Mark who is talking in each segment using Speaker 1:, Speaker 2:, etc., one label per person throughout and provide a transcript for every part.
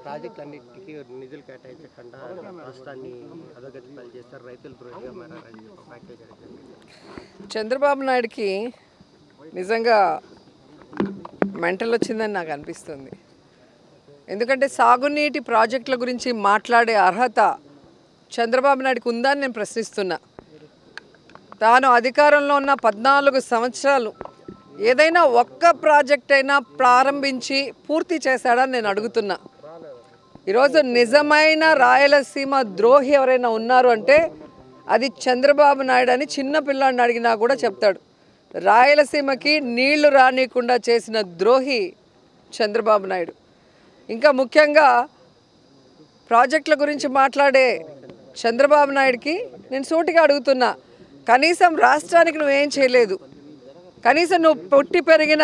Speaker 1: ప్రాజెక్టులన్నిటికీ నిధులు కేటాయించకుండా రాష్ట్రాన్ని అధోగతి పాలు చేస్తారు రైతులు ద్రోహిగా మారారని చెప్పి వ్యాఖ్యలు జరిగింది
Speaker 2: చంద్రబాబు నాయుడుకి నిజంగా మెంటల్ వచ్చిందని నాకు అనిపిస్తుంది ఎందుకంటే సాగునీటి ప్రాజెక్టుల గురించి మాట్లాడే అర్హత చంద్రబాబు నాయుడుకి ఉందని నేను ప్రశ్నిస్తున్నా తాను అధికారంలో ఉన్న పద్నాలుగు సంవత్సరాలు ఏదైనా ఒక్క ప్రాజెక్ట్ అయినా ప్రారంభించి పూర్తి చేశాడని నేను అడుగుతున్నా ఈరోజు నిజమైన రాయలసీమ ద్రోహి ఎవరైనా ఉన్నారు అంటే అది చంద్రబాబు నాయుడు అని చిన్న పిల్లాడిని అడిగినా కూడా చెప్తాడు రాయలసీమకి నీళ్లు రానియకుండా చేసిన ద్రోహి చంద్రబాబు నాయుడు ఇంకా ముఖ్యంగా ప్రాజెక్టుల గురించి మాట్లాడే చంద్రబాబు నాయుడుకి నేను సూటిగా అడుగుతున్నా కనీసం రాష్ట్రానికి నువ్వేం చేయలేదు కనీసం నువ్వు పుట్టి పెరిగిన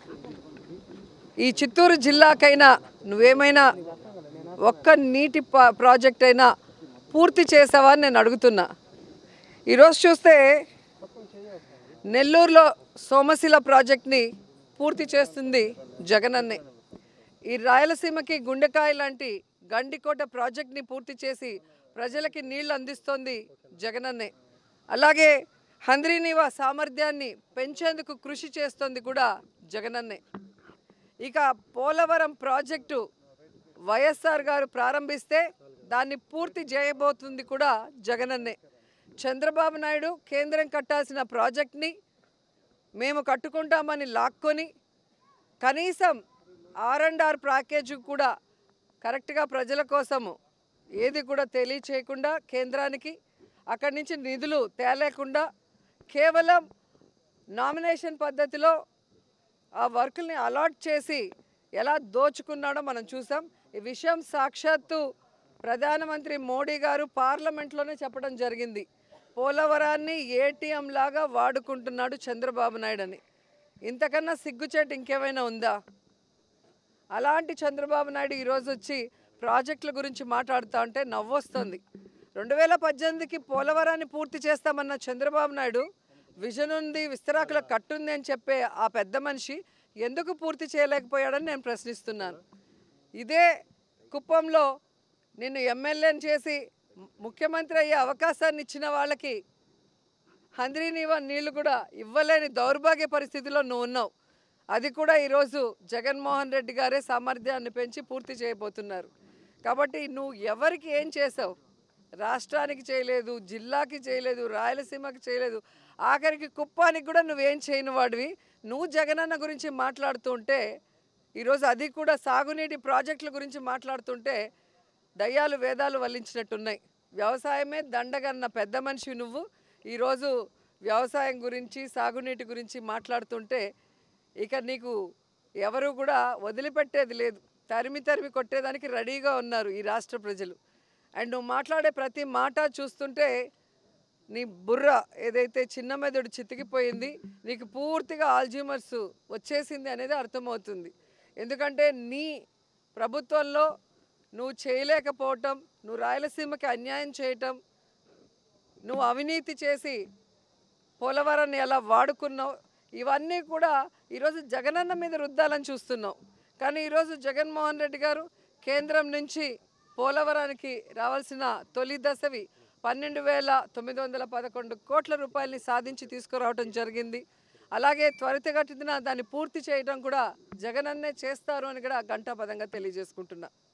Speaker 2: ఈ చిత్తూరు జిల్లాకైనా నువ్వేమైనా ఒక్క నీటి పా- ప్రాజెక్ట్ అయినా పూర్తి చేసావా అని నేను అడుగుతున్నా ఈరోజు చూస్తే నెల్లూరులో సోమశిల ప్రాజెక్ట్ని పూర్తి చేస్తుంది జగనన్నే ఈ రాయలసీమకి గుండెకాయ లాంటి గండికోట ప్రాజెక్ట్ని పూర్తి చేసి ప్రజలకి నీళ్లు అందిస్తోంది జగనన్నే అలాగే హంద్రీనివా సామర్థ్యాన్ని పెంచేందుకు కృషి చేస్తోంది కూడా జగనన్నే ఇక పోలవరం ప్రాజెక్టు వైఎస్ఆర్ గారు ప్రారంభిస్తే దాన్ని పూర్తి చేయబోతుంది కూడా జగనన్నే చంద్రబాబు నాయుడు కేంద్రం కట్టాల్సిన ప్రాజెక్ట్ని మేము కట్టుకుంటామని లాక్కొని కనీసం ఆర్ అండ్ ఆర్ ప్యాకేజ్ కూడా కరెక్ట్గా ప్రజల కోసము ఏది కూడా తెలియచేయకుండా కేంద్రానికి అక్కడి నుంచి నిధులు తేలేకుండా కేవలం నామినేషన్ పద్ధతిలో ఆ వర్క్ని అలాట్ చేసి ఎలా దోచుకున్నాడో మనం చూసాం ఈ విషయం సాక్షాత్తు ప్రధానమంత్రి మోడీ గారు పార్లమెంట్లోనే చెప్పడం జరిగింది పోలవరాన్ని ఏటీఎం లాగా వాడుకుంటున్నాడు చంద్రబాబు నాయుడు అని ఇంతకన్నా సిగ్గుచేటు ఇంకేమైనా ఉందా అలాంటి చంద్రబాబు నాయుడు ఈరోజు వచ్చి ప్రాజెక్టుల గురించి మాట్లాడుతూ ఉంటే నవ్వొస్తుంది రెండు వేల పద్దెనిమిదికి పోలవరాన్ని పూర్తి చేస్తామన్న చంద్రబాబు నాయుడు విజన్ ఉంది విస్తరాకుల కట్టుంది అని చెప్పే ఆ పెద్ద మనిషి ఎందుకు పూర్తి చేయలేకపోయాడని నేను ప్రశ్నిస్తున్నాను ఇదే కుప్పంలో నిన్ను ఎమ్మెల్యేని చేసి ముఖ్యమంత్రి అయ్యే అవకాశాన్ని ఇచ్చిన వాళ్ళకి హంద్రీనీవా నీళ్లు కూడా ఇవ్వలేని దౌర్భాగ్య పరిస్థితిలో నువ్వు ఉన్నావు అది కూడా ఈరోజు జగన్మోహన్ రెడ్డి గారే సామర్థ్యాన్ని పెంచి పూర్తి చేయబోతున్నారు కాబట్టి నువ్వు ఎవరికి ఏం చేసావు రాష్ట్రానికి చేయలేదు జిల్లాకి చేయలేదు రాయలసీమకి చేయలేదు ఆఖరికి కుప్పానికి కూడా నువ్వేం చేయని వాడివి నువ్వు జగనన్న గురించి మాట్లాడుతుంటే ఈరోజు అది కూడా సాగునీటి ప్రాజెక్టుల గురించి మాట్లాడుతుంటే దయ్యాలు వేదాలు వల్లించినట్టున్నాయి వ్యవసాయమే దండగన్న పెద్ద మనిషి నువ్వు ఈరోజు వ్యవసాయం గురించి సాగునీటి గురించి మాట్లాడుతుంటే ఇక నీకు ఎవరు కూడా వదిలిపెట్టేది లేదు తరిమి తరిమి కొట్టేదానికి రెడీగా ఉన్నారు ఈ రాష్ట్ర ప్రజలు అండ్ నువ్వు మాట్లాడే ప్రతి మాట చూస్తుంటే నీ బుర్ర ఏదైతే చిన్న మెదడు చితికిపోయింది నీకు పూర్తిగా ఆల్జీమర్స్ వచ్చేసింది అనేది అర్థమవుతుంది ఎందుకంటే నీ ప్రభుత్వంలో నువ్వు చేయలేకపోవటం నువ్వు రాయలసీమకి అన్యాయం చేయటం నువ్వు అవినీతి చేసి పోలవరాన్ని ఎలా వాడుకున్నావు ఇవన్నీ కూడా ఈరోజు జగనన్న మీద రుద్దాలని చూస్తున్నావు కానీ ఈరోజు జగన్మోహన్ రెడ్డి గారు కేంద్రం నుంచి పోలవరానికి రావాల్సిన తొలి దశవి పన్నెండు వేల తొమ్మిది వందల పదకొండు కోట్ల రూపాయలని సాధించి తీసుకురావడం జరిగింది అలాగే త్వరితగతిన దాన్ని పూర్తి చేయడం కూడా జగనన్నే చేస్తారు అని కూడా ఘంటాపదంగా తెలియజేసుకుంటున్నా